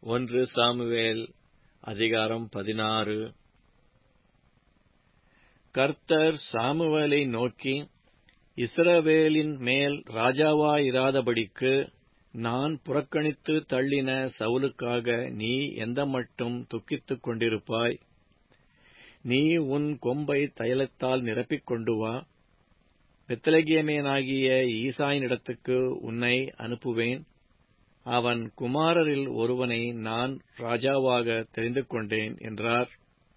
ஒன்று சாமுவேல் அதிகாரம் பதினாறு கர்த்தர் சாமுவேலை நோக்கி இஸ்ரவேலின் மேல் ராஜாவாயிராதபடிக்கு நான் புறக்கணித்து தள்ளின சவுலுக்காக நீ எந்த மட்டும் துக்கித்துக் கொண்டிருப்பாய் நீ உன் கொம்பை தைலத்தால் நிரப்பிக் கொண்டு வா பெத்லகேமியனாகிய ஈசாயினிடத்துக்கு உன்னை அனுப்புவேன் அவன் குமாரரில் ஒருவனை நான் ராஜாவாக தெரிந்து கொண்டேன் என்றார்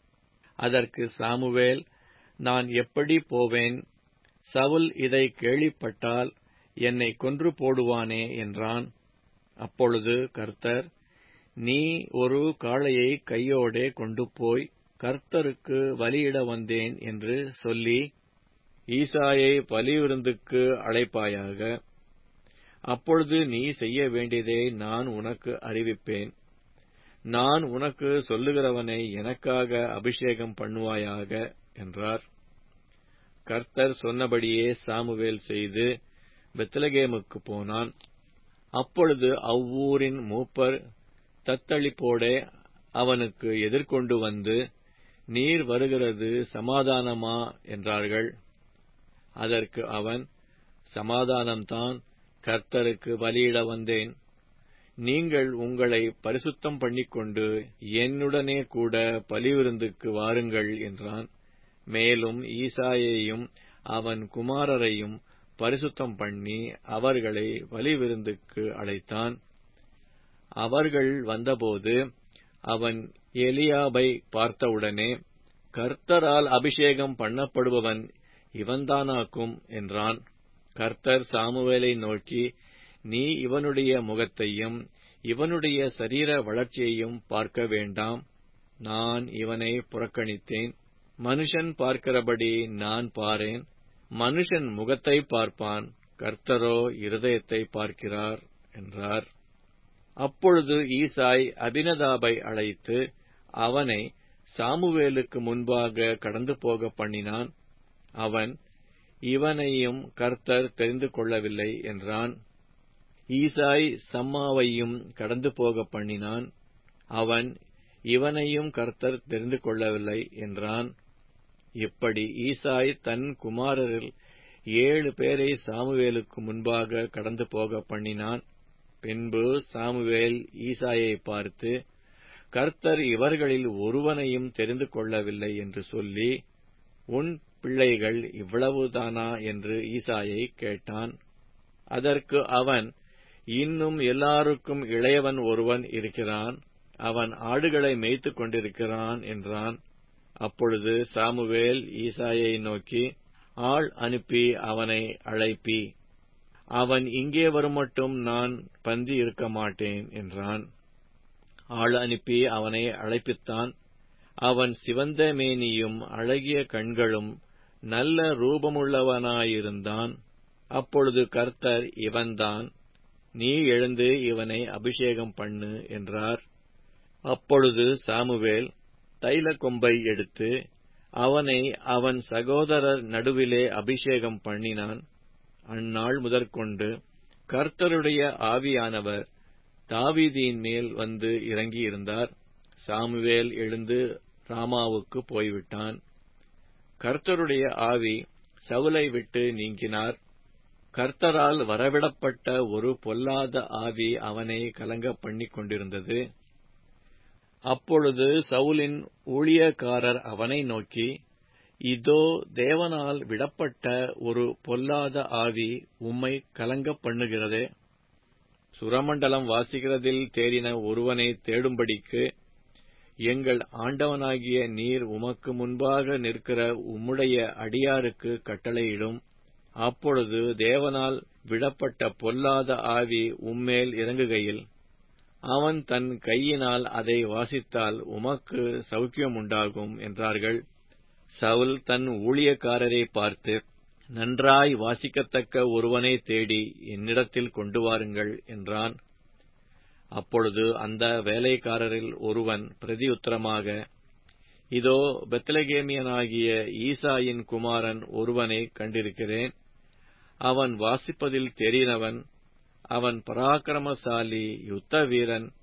அதற்கு சாமுவேல் நான் எப்படி போவேன் சவுல் இதை கேள்விப்பட்டால் என்னை கொன்று போடுவானே என்றான் அப்பொழுது கர்த்தர் நீ ஒரு காளையை கையோடே கொண்டு போய் கர்த்தருக்கு பலியிட வந்தேன் என்று சொல்லி ஈசாயை பலிவிருந்துக்கு அழைப்பாயாக அப்பொழுது நீ செய்ய வேண்டியதை நான் உனக்கு அறிவிப்பேன் நான் உனக்கு சொல்லுகிறவனை எனக்காக அபிஷேகம் பண்ணுவாயாக என்றார் கர்த்தர் சொன்னபடியே சாமுவேல் செய்து பெத்லகேமுக்கு போனான் அப்பொழுது அவ்வூரின் மூப்பர் தத்தளிப்போடே அவனுக்கு எதிர்கொண்டு வந்து நீர் வருகிறது சமாதானமா என்றார்கள் அதற்கு அவன் சமாதானம்தான் கர்த்தருக்கு பலியிட வந்தேன் நீங்கள் உங்களை பரிசுத்தம் பண்ணிக்கொண்டு என்னுடனே கூட பலிவிருந்துக்கு வாருங்கள் என்றான் மேலும் ஈசாயையும் அவன் குமாரரையும் பரிசுத்தம் பண்ணி அவர்களை பலிவிருந்துக்கு அழைத்தான் அவர்கள் வந்தபோது அவன் எலியாபை பார்த்தவுடனே கர்த்தரால் அபிஷேகம் பண்ணப்படுபவன் இவன்தானாக்கும் என்றான் கர்த்தர் சாமுவேலை நோக்கி நீ இவனுடைய முகத்தையும் இவனுடைய சரீர வளர்ச்சியையும் பார்க்க வேண்டாம் நான் இவனை புறக்கணித்தேன் மனுஷன் பார்க்கிறபடி நான் பாரேன் மனுஷன் முகத்தை பார்ப்பான் கர்த்தரோ இருதயத்தை பார்க்கிறார் என்றார் அப்பொழுது ஈசாய் அபினதாபை அழைத்து அவனை சாமுவேலுக்கு முன்பாக கடந்து போக பண்ணினான் அவன் இவனையும் கர்த்தர் தெரிந்து கொள்ளவில்லை என்றான் ஈசாய் சம்மாவையும் கடந்து போக பண்ணினான் அவன் இவனையும் கர்த்தர் தெரிந்து கொள்ளவில்லை என்றான் இப்படி ஈசாய் தன் குமாரரில் ஏழு பேரை சாமுவேலுக்கு முன்பாக கடந்து போக பண்ணினான் பின்பு சாமுவேல் ஈசாயை பார்த்து கர்த்தர் இவர்களில் ஒருவனையும் தெரிந்து கொள்ளவில்லை என்று சொல்லி உன் பிள்ளைகள் இவ்வளவுதானா என்று ஈசாயை கேட்டான் அதற்கு அவன் இன்னும் எல்லாருக்கும் இளையவன் ஒருவன் இருக்கிறான் அவன் ஆடுகளை மேய்த்துக் கொண்டிருக்கிறான் என்றான் அப்பொழுது சாமுவேல் ஈசாயை நோக்கி ஆள் அனுப்பி அவனை அழைப்பி அவன் இங்கே வருமட்டும் நான் பந்தி இருக்க மாட்டேன் என்றான் ஆள் அனுப்பி அவனை அழைப்பித்தான் அவன் சிவந்த மேனியும் அழகிய கண்களும் நல்ல ரூபமுள்ளவனாயிருந்தான் அப்பொழுது கர்த்தர் இவன்தான் நீ எழுந்து இவனை அபிஷேகம் பண்ணு என்றார் அப்பொழுது சாமுவேல் தைல கொம்பை எடுத்து அவனை அவன் சகோதரர் நடுவிலே அபிஷேகம் பண்ணினான் அந்நாள் முதற்கொண்டு கர்த்தருடைய ஆவியானவர் தாவீதியின் மேல் வந்து இறங்கியிருந்தார் சாமுவேல் எழுந்து ராமாவுக்கு போய்விட்டான் கர்த்தருடைய ஆவி சவுலை விட்டு நீங்கினார் கர்த்தரால் வரவிடப்பட்ட ஒரு பொல்லாத ஆவி அவனை கலங்க பண்ணிக் கொண்டிருந்தது அப்பொழுது சவுலின் ஊழியக்காரர் அவனை நோக்கி இதோ தேவனால் விடப்பட்ட ஒரு பொல்லாத ஆவி உம்மை கலங்க பண்ணுகிறதே சுரமண்டலம் வாசிக்கிறதில் தேடின ஒருவனை தேடும்படிக்கு எங்கள் ஆண்டவனாகிய நீர் உமக்கு முன்பாக நிற்கிற உம்முடைய அடியாருக்கு கட்டளையிடும் அப்பொழுது தேவனால் விடப்பட்ட பொல்லாத ஆவி உம்மேல் இறங்குகையில் அவன் தன் கையினால் அதை வாசித்தால் உமக்கு சௌக்கியம் உண்டாகும் என்றார்கள் சவுல் தன் ஊழியக்காரரை பார்த்து நன்றாய் வாசிக்கத்தக்க ஒருவனை தேடி என்னிடத்தில் கொண்டு வாருங்கள் என்றான் அப்பொழுது அந்த வேலைக்காரரில் ஒருவன் பிரதியுத்தரமாக இதோ பெத்லகேமியனாகிய ஈசாயின் குமாரன் ஒருவனை கண்டிருக்கிறேன் அவன் வாசிப்பதில் தெரிந்தவன் அவன் பராக்கிரமசாலி யுத்த வீரன்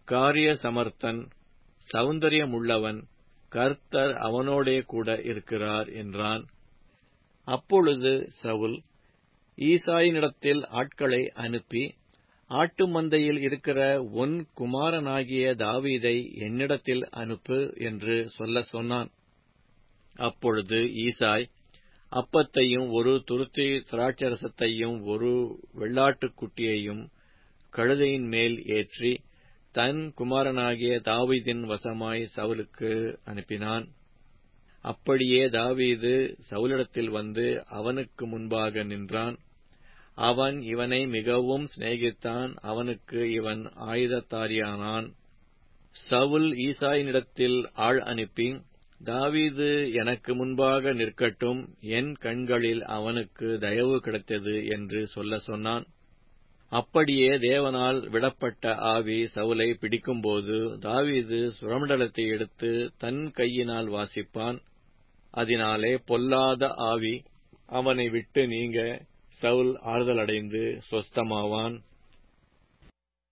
காரிய சமர்த்தன் சௌந்தரியமுள்ளவன் கர்த்தர் அவனோடே கூட இருக்கிறார் என்றான் அப்பொழுது சவுல் ஈசாயினிடத்தில் ஆட்களை அனுப்பி ஆட்டு மந்தையில் இருக்கிற உன் குமாரனாகிய தாவீதை என்னிடத்தில் அனுப்பு என்று சொல்ல சொன்னான் அப்பொழுது ஈசாய் அப்பத்தையும் ஒரு துருத்தி திராட்சரசத்தையும் ஒரு வெள்ளாட்டுக்குட்டியையும் கழுதையின் மேல் ஏற்றி தன் குமாரனாகிய தாவீதின் வசமாய் சவுலுக்கு அனுப்பினான் அப்படியே தாவீது சவுலிடத்தில் வந்து அவனுக்கு முன்பாக நின்றான் அவன் இவனை மிகவும் சிநேகித்தான் அவனுக்கு இவன் ஆயுதத்தாரியானான் சவுல் ஈசாயினிடத்தில் ஆள் அனுப்பி தாவீது எனக்கு முன்பாக நிற்கட்டும் என் கண்களில் அவனுக்கு தயவு கிடைத்தது என்று சொல்ல சொன்னான் அப்படியே தேவனால் விடப்பட்ட ஆவி சவுலை பிடிக்கும்போது தாவீது சுரமண்டலத்தை எடுத்து தன் கையினால் வாசிப்பான் அதனாலே பொல்லாத ஆவி அவனை விட்டு நீங்க சவுல் ஆறுதலடைந்து சொஸ்தமாவான்